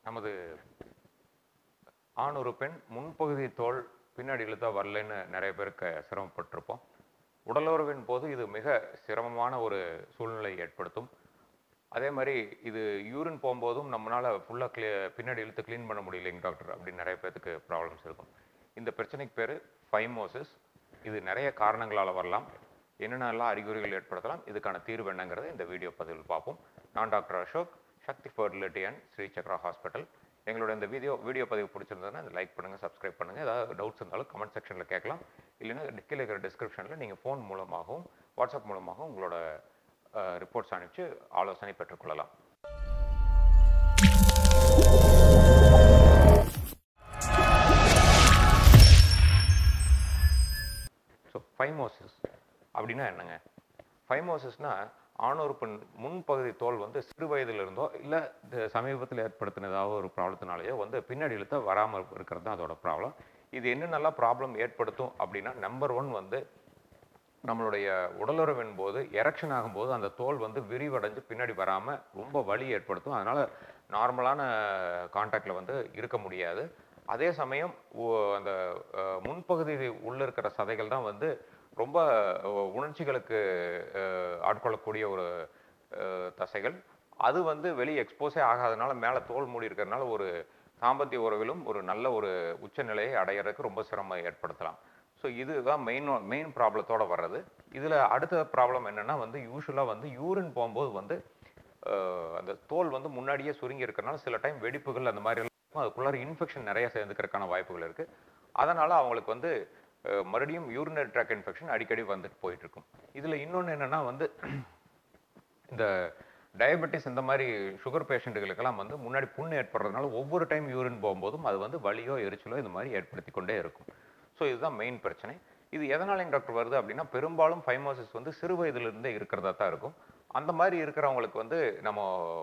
நமது ஆண் ஒரு பெண் முன்பகுதி தோல் பின்னாடி இழுத்தா வரலன்னு நிறைய பேருக்கு சிரமப்பட்டிருப்போம் உடலுறவின் போது இது மிக சிரமமான ஒரு சூழ்நிலை ஏற்படுத்தும் அதே மாதிரி இது யூரின் போகும்போதும் நம்மளால் ஃபுல்லாக க்ளீ பின்னாடி இழுத்து க்ளீன் பண்ண முடியலைங்க டாக்டர் அப்படின்னு நிறைய பேத்துக்கு ப்ராப்ளம்ஸ் இருக்கும் இந்த பிரச்சனைக்கு பேர் ஃபைமோசிஸ் இது நிறைய காரணங்களால் வரலாம் என்னென்னலாம் அறிகுறிகள் ஏற்படுத்தலாம் இதுக்கான தீர்வு என்னங்கிறத இந்த வீடியோ பதிவில் பார்ப்போம் நான் doctor Ashok Shakti fertility and Sri Chakra hospital எங்களோட இந்த வீடியோ வீடியோ பதிவு பிடிச்சிருந்ததுன்னா இந்த லைக் பண்ணுங்கள் சப்ஸ்கிரைப் பண்ணுங்கள் ஏதாவது டவுட்ஸ் இருந்தாலும் கமெண்ட் செக்ஷனில் கேட்கலாம் இல்லைன்னா கீழே இருக்கிற டிஸ்கிரிப்ஷனில் நீங்கள் ஃபோன் மூலமாகவும் வாட்ஸ்அப் மூலமாகவும் உங்களோட ரிப்போர்ட்ஸ் அனுப்பிச்சு ஆலோசனை பெற்றுக்கொள்ளலாம் ஸோ ஃபைமோசிஸ் அப்படின்னா என்னங்க ஃபைமோசிஸ்னா ஆணோர் பெண் முன்பகுதி தோல் வந்து சிறு வயதில் இருந்தோ இல்லை சமீபத்தில் ஏற்படுத்தின ஏதாவது ஒரு ப்ராப்ளத்தினாலேயோ வந்து பின்னாடி இழுத்த வராமல் இருக்கிறது தான் அதோட ப்ராப்ளம் இது என்னென்னலாம் ப்ராப்ளம் ஏற்படுத்தும் அப்படின்னா நம்பர் ஒன் வந்து நம்மளுடைய உடலுறவின் போது எரெக்ஷன் ஆகும்போது அந்த தோல் வந்து விரிவடைஞ்சு பின்னாடி வராமல் ரொம்ப வலி ஏற்படுத்தும் அதனால் நார்மலான கான்டாக்டில் வந்து இருக்க முடியாது அதே சமயம் ஒ- அந்த அஹ், முன்பகுதி உள்ள இருக்கிற சதைகள் தான் வந்து ரொம்ப அஹ், உணர்ச்சிகளுக்கு அஹ், ஆட்கொள்ளக்கூடிய ஒரு அஹ், தசைகள் அது வந்து வெளியே எக்ஸ்போஸே ஆகாதனால மேலே தோல் மூடி இருக்கிறதுனால ஒரு தாம்பத்திய உறவிலும் ஒரு நல்ல ஒரு உச்சநிலையை அடையிறதுக்கு ரொம்ப சிரமம் ஏற்படுத்தலாம் ஸோ இதுதான் மெயின் மெயின் ப்ராப்ளத்தோட வர்றது இதில் அடுத்த ப்ராப்ளம் என்னன்னா வந்து யூஸ்வலாக வந்து யூரின் போகும்போது வந்து அஹ், அந்த தோல் வந்து முன்னாடியே சுருங்கி இருக்கிறனால சில டைம் வெடிப்புகள் அந்த மாதிரி எல்லாம் இருக்கும். அதுக்குள்ளார இன்ஃபெக்ஷன் நிறைய சேர்ந்துக்கிறதுக்கான வாய்ப்புகள் இருக்கு அதனால அவங்களுக்கு வந்து அஹ், மறுபடியும் யூரினரி ட்ராக் இன்ஃபெக்ஷன் அடிக்கடி வந்துட்டு போயிட்டு இருக்கும் இதில் இன்னொன்று என்னன்னா வந்து இந்த டயபெட்டிஸ் இந்த மாதிரி சுகர் பேஷண்ட்டுகளுக்கெல்லாம் வந்து முன்னாடி புண்ணு ஏற்படுறதுனால ஒவ்வொரு டைம் யூரின் போகும்போதும் அது வந்து வலியோ எரிச்சலோ இந்த மாதிரி ஏற்படுத்தி கொண்டே இருக்கும் ஸோ இதுதான் மெயின் பிரச்சனை இது எதனாலங்க டாக்டர் வருது அப்படின்னா பெரும்பாலும் ஃபைமோசிஸ் வந்து சிறு வயதிலிருந்தே இருக்கிறதா தான் இருக்கும் அந்த மாதிரி இருக்கிறவங்களுக்கு வந்து நம்ம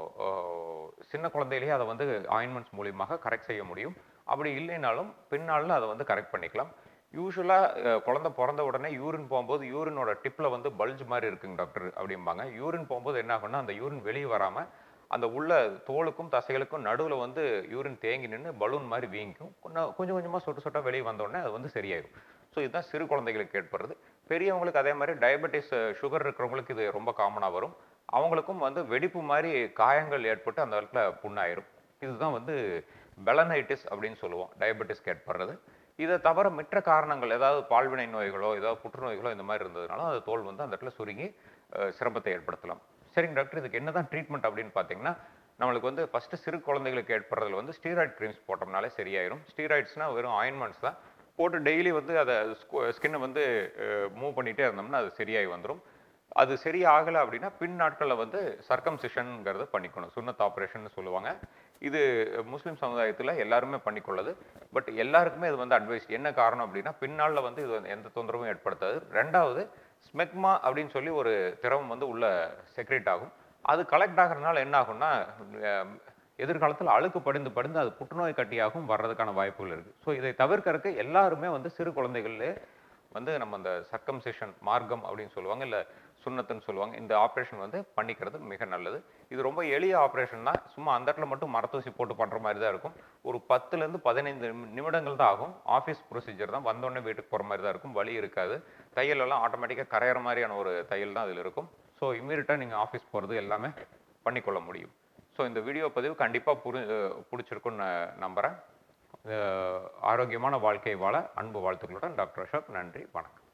அஹ், சின்ன குழந்தையிலேயே அதை வந்து ஆயின்மெண்ட்ஸ் மூலியமாக கரெக்ட் செய்ய முடியும் அப்படி இல்லைனாலும் பின்னாலும் அதை வந்து கரெக்ட் பண்ணிக்கலாம் யூஸ்வலாக குழந்தை பிறந்த உடனே யூரின் போகும்போது யூரினோட டிப்பில் வந்து பல்ஜ் மாதிரி இருக்குங்க டாக்டர் அப்படிம்பாங்க யூரின் போகும்போது என்ன ஆகும்னா அந்த யூரின் வெளியே வராமல் அந்த உள்ள தோலுக்கும் தசைகளுக்கும் நடுவில் வந்து யூரின் தேங்கி நின்று பலூன் மாதிரி வீங்கிக்கும் கொஞ்சம் கொஞ்சம் கொஞ்சமாக சொட்டு சொட்டா வெளியே வந்தோடனே அது வந்து சரியாயிடும் ஸோ இதுதான் சிறு குழந்தைகளுக்கு ஏற்படுறது பெரியவங்களுக்கு அதே மாதிரி டயபெட்டிஸ் சுகர் இருக்கிறவங்களுக்கு இது ரொம்ப காமனாக வரும் அவங்களுக்கும் வந்து வெடிப்பு மாதிரி காயங்கள் ஏற்பட்டு அந்த இடத்துல புண்ணாயிரும் இதுதான் வந்து பெலனைட்டிஸ் அப்படின்னு சொல்லுவோம் டயபெட்டிஸ்க்கு ஏற்படுறது இதை தவிர மற்ற காரணங்கள் ஏதாவது பால்வினை நோய்களோ ஏதாவது புற்றுநோய்களோ இந்த மாதிரி இருந்ததுனாலும் அது தோல் வந்து அந்த இடத்துல சுருங்கி அஹ், சிரமத்தை ஏற்படுத்தலாம் சரிங்க டாக்டர் இதுக்கு என்னதான் ட்ரீட்மெண்ட் அப்படின்னு பார்த்தீங்கன்னா நம்மளுக்கு வந்து ஃபர்ஸ்ட் சிறு குழந்தைகளுக்கு ஏற்படுறதுல வந்து ஸ்டீராய்டு க்ரீம்ஸ் போட்டோம்னாலே சரியாயிரும் ஸ்டீராய்ட்ஸ்னா வெறும் ஆயின்மெண்ட்ஸ் தான் போட்டு டெய்லி வந்து அதை ஸ்கின்னை வந்து மூவ் பண்ணிகிட்டே இருந்தோம்னா அது சரியாகி வந்துடும் அது சரியாகலை அப்படின்னா பின் நாட்களில் வந்து சர்க்கம்சிஷன்ங்கிறத பண்ணிக்கணும் சுன்னத் ஆப்ரேஷன் சொல்லுவாங்க இது முஸ்லீம் சமுதாயத்தில் எல்லாருமே பண்ணிக்கொள்ளது பட் எல்லாருக்குமே இது வந்து அட்வைஸ் என்ன காரணம் அப்படின்னா பின்னாளில் வந்து இது வந்து எந்த தொந்தரவும் ஏற்படுத்தாது ரெண்டாவது ஸ்மெக்மா அப்படின்னு சொல்லி ஒரு திரவம் வந்து உள்ள செக்ரேட் ஆகும் அது கலெக்ட் ஆகிறதுனால என்ன ஆகும்னா அஹ், எதிர்காலத்தில் அழுக்கு படிந்து படிந்து அது புற்றுநோய் கட்டியாகவும் வர்றதுக்கான வாய்ப்புகள் இருக்குது ஸோ இதை தவிர்க்கறதுக்கு எல்லாருமே வந்து சிறு குழந்தைகளே வந்து நம்ம அந்த சர்க்கம்சேஷன் மார்க்கம் அப்படின்னு சொல்லுவாங்க இல்லை சுண்ணத்துன்னு சொல்லுவாங்க இந்த ஆப்ரேஷன் வந்து பண்ணிக்கிறது மிக நல்லது இது ரொம்ப எளிய ஆப்ரேஷன் தான் சும்மா அந்த இடத்துல மட்டும் மரத்தூசி போட்டு பண்ணுற மாதிரி தான் இருக்கும் ஒரு பத்துலேருந்து பதினைந்து நிமி- நிமிடங்கள் தான் ஆகும் ஆஃபீஸ் ப்ரொசீஜர் தான் வந்தோடனே வீட்டுக்கு போகிற மாதிரி தான் இருக்கும் வலி இருக்காது தையல் எல்லாம் ஆட்டோமேட்டிக்காக கரையிற மாதிரியான ஒரு தையல் தான் அதில் இருக்கும் ஸோ இம்மீடியட்டாக நீங்கள் ஆஃபீஸ் போகிறது எல்லாமே பண்ணிக்கொள்ள முடியும் ஸோ இந்த வீடியோ பதிவு கண்டிப்பாக புரி பிடிச்சிருக்குன்னு நான் நம்புகிறேன் அஹ் ஆரோக்கியமான வாழ்க்கை வாழ அன்பு வாழ்த்துக்களுடன் டாக்டர் அசோக் நன்றி வணக்கம்